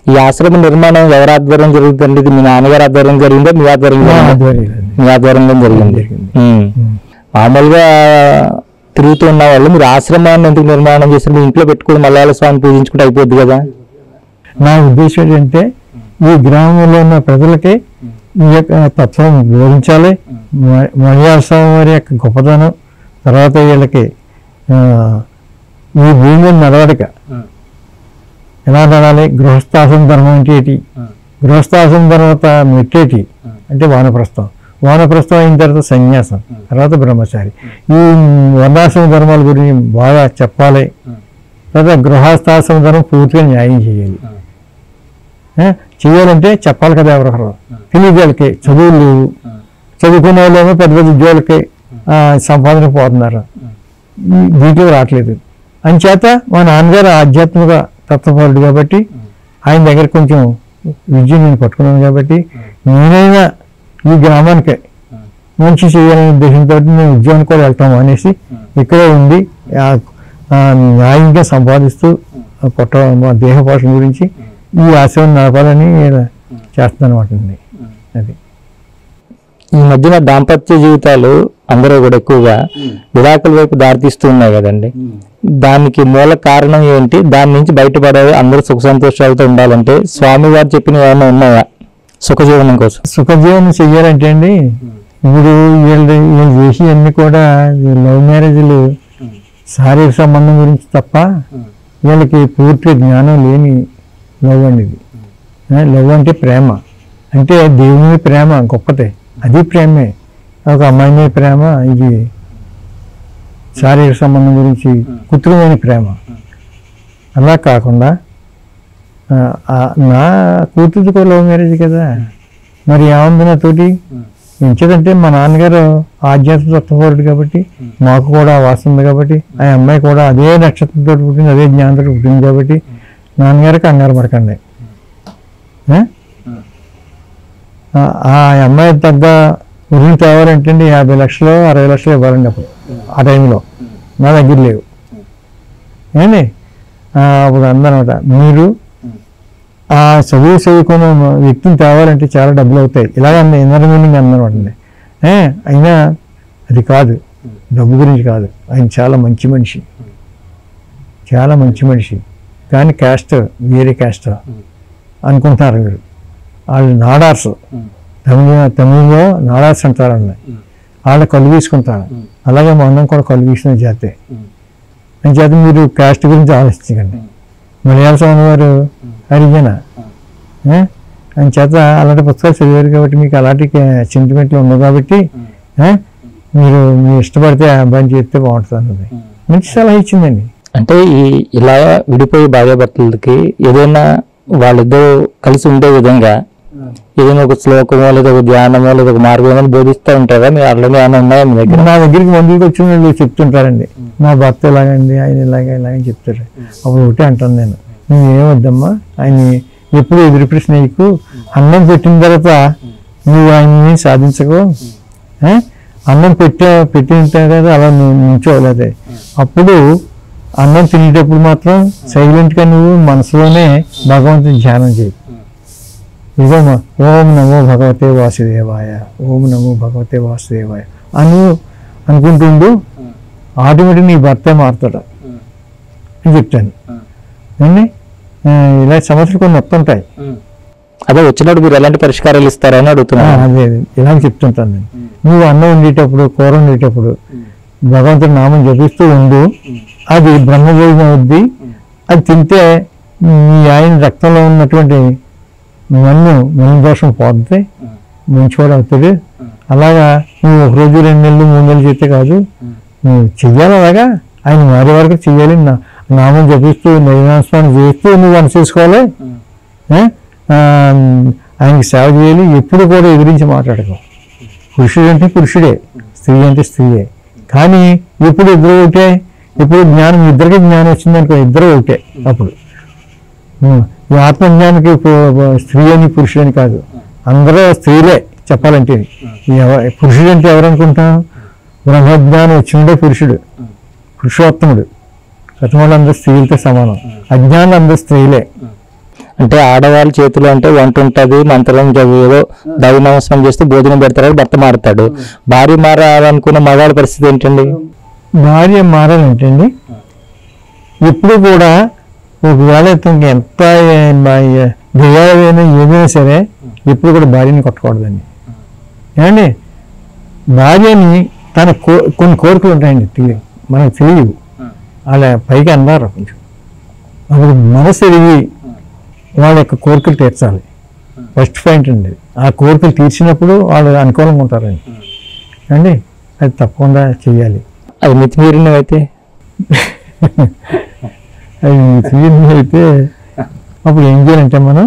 ఈ ఆశ్రమ నిర్మాణం ఎవరి ఆధ్వర్యం జరుగుతుంది ఇది మీ నాన్నగారి ఆధ్వర్యం జరిగిందా మీ ఆధ్వర్యం మా జరిగిందా? ఆధ్వర్యంలో. మీ ఆధ్వర్యంలో జరిగింది జరిగింది. ఉమ్. మామూలుగా తిరుగుతూ ఉన్న వాళ్ళు మీరు ఆశ్రమాన్ని ఎందుకు నిర్మాణం చేసి మీ ఇంట్లో పెట్టుకుని మలయాళ స్వామిని పూజించుకుంటే అయిపోద్ది కదా నా ఉద్దేశం ఏంటంటే ఈ గ్రామంలో ఉన్న ప్రజలకి ఈ యొక్క తత్వం వివరించాలి మ- మలయాళ స్వామి వారి యొక్క గొప్పతనం తర్వాత వీళ్ళకి ఆ, ఈ భూమి నడవడిక ఎలా నడాలి గృహస్థాశ్రమ ధర్మం అంటే ఏంటి గృహస్థాశ్రమం తర్వాత మెట్టేటి అంటే వానప్రస్థం వానప్రస్థం అయిన తర్వాత సన్యాసం తర్వాత బ్రహ్మచారి ఈ వర్ణాశ్రమ ధర్మాల గురించి బాగా చెప్పాలి తర్వాత గృహస్థాశ్రమ ధర్మం పూర్తిగా న్యాయం చేయాలి ఆ, చేయాలంటే చెప్పాలి కదా ఎవరొకరు తెలియదు వాళ్ళకి చదువులు లేవు చదువుకునే వాళ్ళేమో పెద్ద పెద్ద ఉద్యోగులకి ఆ, సంపాదన పోతున్నారు ఈ- దీంట్లో రావట్లేదు అంచేత మా నాన్నగారు ఆధ్యాత్మిక తత్వపరుడు కాబట్టి ఆయన దగ్గర కొంచెం విద్య నేను పట్టుకున్నాను కాబట్టి నేనైనా ఈ గ్రామానికి మంచి చేయాలనే ఉద్దేశంతో నేను ఉద్యోగానికి కూడా వెళ్తాము అనేసి ఇక్కడే ఉండి ఆ- ఆ న్యాయంగా సంపాదిస్తూ ఆ పొట్ట మా దేహ పోషణ గురించి ఈ ఆశయం నడపాలని నేను చేస్తున్నాను అనమాట అది ఈ మధ్యన దాంపత్య జీవితాలు అందరూ కూడా ఎక్కువగా విడాకుల వైపు దారితీస్తూ ఉన్నాయి కదండి దానికి మూల కారణం ఏంటి దాని నుంచి బయటపడే అందరూ సుఖ సంతోషాలతో ఉండాలంటే స్వామి వారు చెప్పిన ఏమైనా ఉన్నాయా సుఖజీవనం కోసం సుఖజీవనం చెయ్యాలంటే అండి ఇప్పుడు వీళ్ళు వీళ్ళు చేసి అన్ని కూడా ఈ లవ్ మ్యారేజ్లు శారీరక సంబంధం గురించి తప్ప వీళ్ళకి పూర్తి జ్ఞానం లేని లవ్ అండి ఇది ఆ, లవ్ అంటే ప్రేమ అంటే దేవుని మీద ప్రేమ గొప్పదే అది ప్రేమే ఒక అమ్మాయి మీద ప్రేమ ఇది శారీరక సంబంధం గురించి కృత్రిమైన ప్రేమ అలా కాకుండా ఆ, ఆ, నా కూతురు కూడా లవ్ మ్యారేజ్ కదా మరి ఏముంది నాతోటి ఎంచేదంటే మా నాన్నగారు ఆధ్యాత్మిక తత్వపరుడు కాబట్టి మాకు కూడా ఆ వాసన ఉంది కాబట్టి ఆ అమ్మాయి కూడా అదే నక్షత్రంతో పుట్టింది అదే జ్ఞానంతో పుట్టింది కాబట్టి నాన్నగారికి కంగారు పడకండి ఏ? ఆ- ఆ అమ్మాయి తగ్గ ఉరిని తేవాలంటే అండి యాభై లక్షలు అరవై లక్షలు ఇవ్వాలండి అప్పుడు ఆ టైంలో నా దగ్గర లేవు ఏండి ఆ, అప్పుడు అందనమాట మీరు ఆ చదువు చదువుకున్న వ్యక్తిని తేవాలంటే చాలా డబ్బులు అవుతాయి ఇలాగ అన్న ఇన్నర్ మీనింగ్ అందనమాట అండి ఏ, అయినా అది కాదు డబ్బు గురించి కాదు ఆయన చాలా మంచి మనిషి చాలా మంచి మనిషి కానీ క్యాస్ట్ వేరే క్యాస్ట్ అనుకుంటున్నారు మీరు వాళ్ళు నాడార్స్ తమిళ తమిళలో నాడార్స్ అంటారండి వాళ్ళు కళ్ళు తీసుకుంటారు అలాగే మా అన్నం కూడా కళ్ళు తీసుకునే జాతే అని చేత మీరు క్యాస్ట్ గురించి ఆలోచించకండి మలయాళ స్వామి వారు హరిజన ఏ? అని చేత అలాంటి పుస్తకాలు చదివారు కాబట్టి మీకు అలాంటి సెంటిమెంట్లు ఉండవు కాబట్టి ఏ? మీరు మీరు ఇష్టపడితే ఆ అబ్బాయిని చేస్తే బాగుంటుంది అన్నది మంచి సలహా ఇచ్చిందండి అంటే ఈ ఇలా విడిపోయి భార్యాభర్తలకి ఏదైనా వాళ్ళిద్దరూ కలిసి ఉండే విధంగా ఏదైనా ఒక శ్లోకమో లేదా ఒక ధ్యానమో లేదా ఒక మార్గం ఏమైనా బోధిస్తూ ఉంటారా మీరు అట్లనే ఏమైనా ఉన్నాయా మీ దగ్గర నా దగ్గరికి మందులకు వచ్చిన వాళ్ళు చెప్తుంటారండి నా భర్త ఇలాగండి ఆయన ఇలాగే ఇలాగని చెప్తారు అప్పుడు ఒకటే అంటాను నేను నువ్వు ఏమొద్దమ్మా ఆయన ఎప్పుడు ఎదురు ప్రశ్న నీకు అన్నం పెట్టిన తర్వాత నువ్వు ఆయన్ని సాధించకు ఏ? అన్నం పెట్టా పెట్టిన తర్వాత అలా నువ్వు నించోలేదు అప్పుడు అన్నం తినేటప్పుడు మాత్రం సైలెంట్గా నువ్వు మనసులోనే భగవంతుని ధ్యానం చేయి ఇదిగో మా ఓం నమో భగవతే వాసుదేవాయ ఓం నమో భగవతే వాసుదేవాయ అను అనుకుంటుండు ఆటోమేటిక్ నీ భర్త మారుతాడు అని చెప్తాను అండి ఆ, ఇలా సమస్యలు కొన్ని వస్తుంటాయి అదే వచ్చినప్పుడు మీరు ఎలాంటి పరిష్కారాలు ఇస్తారని ఆ, అడుగుతున్నాను అదే అదే. ఇలా చెప్తుంటాను నేను నువ్వు అన్నం వండేటప్పుడు కూర వండేటప్పుడు భగవంతుడి నామం జపిస్తూ ఉండు అది బ్రహ్మభోజనం అవుద్ది అది తింటే నీ ఆయన రక్తంలో ఉన్నటువంటి మన్ను మన్ను దోషం పోద్ది మంచివాడు అవుతాడు అలాగా నువ్వు ఒక రోజు రెండు నెలలు మూడు నెలలు చేస్తే కాదు నువ్వు చెయ్యాలి అలాగా ఆయన మారే వరకు చెయ్యాలి నా నామం జపిస్తూ నైనాస్మరణ చేస్తూ నువ్వు అనుసేసుకోవాలి ఏ? ఆ, ఆయనకి సేవ చేయాలి ఎప్పుడు కూడా ఎదిరించి మాట్లాడకు పురుషుడు అంటే పురుషుడే స్త్రీ అంటే స్త్రీయే కానీ ఎప్పుడు ఇద్దరు ఒకటే ఎప్పుడు జ్ఞానం ఇద్దరికి జ్ఞానం వచ్చింది అనుకో ఇద్దరు ఒకటే అప్పుడు ఉం. ఈ ఆత్మజ్ఞానికి పు- స్త్రీ అని పురుషుడు అని కాదు అందరూ స్త్రీలే చెప్పాలంటే ఎవ- పురుషుడు అంటే ఎవరు అనుకుంటాం బ్రహ్మజ్ఞానం వచ్చిండే పురుషుడు పురుషోత్తముడు ప్రతిమూలు అందరూ స్త్రీలతో సమానం అజ్ఞానం అందరూ స్త్రీలే అంటే ఆడవాళ్ళ చేతిలో అంటే వంట ఉంటది మంత్రం చదువు ఏదో దైవ నమస్కారం చేస్తూ భోజనం పెడతారు భర్త మారుతాడు భార్య మారాలనుకున్న మగాళ్ళ పరిస్థితి ఏంటండి భార్య మారాలంటే అండి ఎప్పుడు కూడా ఒకవేళ ఇతనికి ఎంత దయాలైనా ఏదైనా సరే ఎప్పుడు కూడా భార్యని కొట్టకూడదండి ఏమండి భార్యని తన కో కొన్ని కోరికలు ఉంటాయండి తెలియదు మనకు తెలియదు అలా పైకి అన్నారు కొంచెం అప్పుడు మనసు ఎరిగి వాళ్ళ యొక్క కోరికలు తీర్చాలి ఫస్ట్ పాయింట్ అండి ఆ కోరికలు తీర్చినప్పుడు వాళ్ళు అనుకూలంగా ఉంటారండి అండి అది తప్పకుండా చెయ్యాలి అది మితిమీరినవి అయితే అది తీరిన అయితే అప్పుడు ఏం చేయాలంటే మనం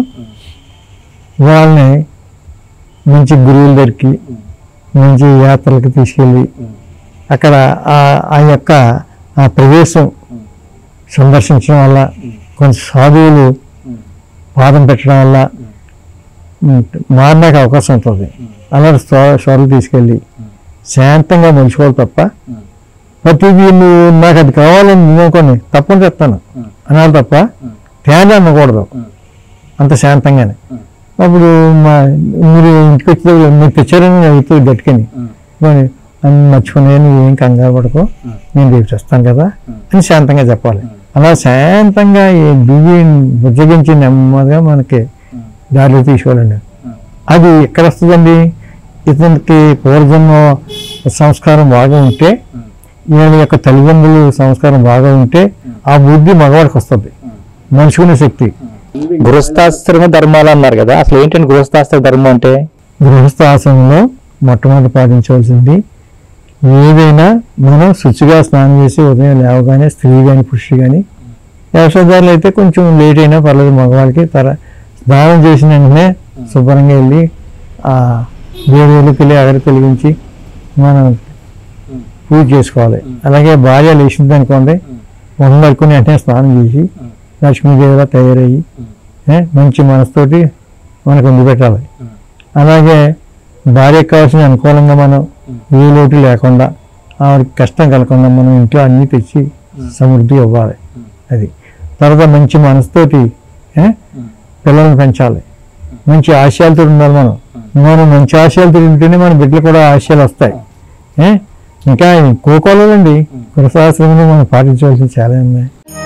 వాళ్ళని మంచి గురువుల దగ్గరికి మంచి యాత్రలకు తీసుకెళ్ళి అక్కడ ఆ ఆ యొక్క ఆ ప్రదేశం సందర్శించడం వల్ల కొంచెం సాధువులు పాదం పెట్టడం వల్ల ఉమ్, మారడానికి అవకాశం ఉంటుంది అలాంటి స్వ- స్వరాలు తీసుకెళ్ళి శాంతంగా మలుచుకోవాలి తప్ప ప్రతిదీ నువ్వు నాకు అది కావాలని నేను అనుకోండి తప్పకుండా చెప్తాను అనాలి తప్ప తేడా అనకూడదు అంత శాంతంగానే అప్పుడు మా మీరు ఇంటికి వచ్చేటప్పుడు మీరు తెచ్చారని అవుతుంది గట్టుకని పోనీ, అన్ని మర్చిపోయినా ఏం కంగారు పడుకో నేను రేపు చేస్తాను కదా అని శాంతంగా చెప్పాలి అలా శాంతంగా ఈ దిగి బుజ్జగించి నెమ్మదిగా మనకి దారిలో తీసుకోవాలండి అది ఎక్కడ వస్తుందండి ఇతనికి పూర్వజన్మ సంస్కారం బాగా ఉంటే ఈయన యొక్క తల్లిదండ్రులు సంస్కారం బాగా ఉంటే ఆ బుద్ధి మగవాడికి వస్తుంది మనుషుకునే శక్తి గృహస్థాశ్రమ ధర్మాలు అన్నారు కదా అసలు ఏంటంటే గృహస్థాశ్రమ ధర్మం అంటే గృహస్థ ఆశ్రమంలో మొట్టమొదటి పాటించవలసింది ఏదైనా మనం శుచిగా స్నానం చేసి ఉదయం లేవగానే స్త్రీ కానీ పురుషుడు కానీ వ్యవసాయదారులు అయితే కొంచెం లేట్ అయినా పర్లేదు మగవాళ్ళకి తర స్నానం చేసిన వెంటనే శుభ్రంగా వెళ్ళి ఆ దేవుడికి వెళ్ళి అగరి వెలిగించి మనం పూజ చేసుకోవాలి అలాగే భార్య లేచింది అనుకోండి మొహం కడుక్కుని వెంటనే స్నానం చేసి లక్ష్మీదేవిలా తయారయ్యి ఏ, మంచి మనసుతోటి మనకు వండి పెట్టాలి అలాగే భార్యకు కావాల్సిన అనుకూలంగా మనం ఏ లోటు లేకుండా ఆవిడకి కష్టం కలగకుండా మనం ఇంట్లో అన్నీ తెచ్చి సమృద్ధి ఇవ్వాలి అది తర్వాత మంచి మనసుతోటి ఏ, పిల్లల్ని పెంచాలి మంచి ఆశయాలతో ఉండాలి మనం మనం మంచి ఆశయాలతో ఉంటేనే మన బిడ్డలు కూడా ఆశయాలు వస్తాయి ఏ? ఇంకా కోకోలేదండి గృహశాస్త్రంలో మనం పాటించవలసింది చాలా ఉన్నాయి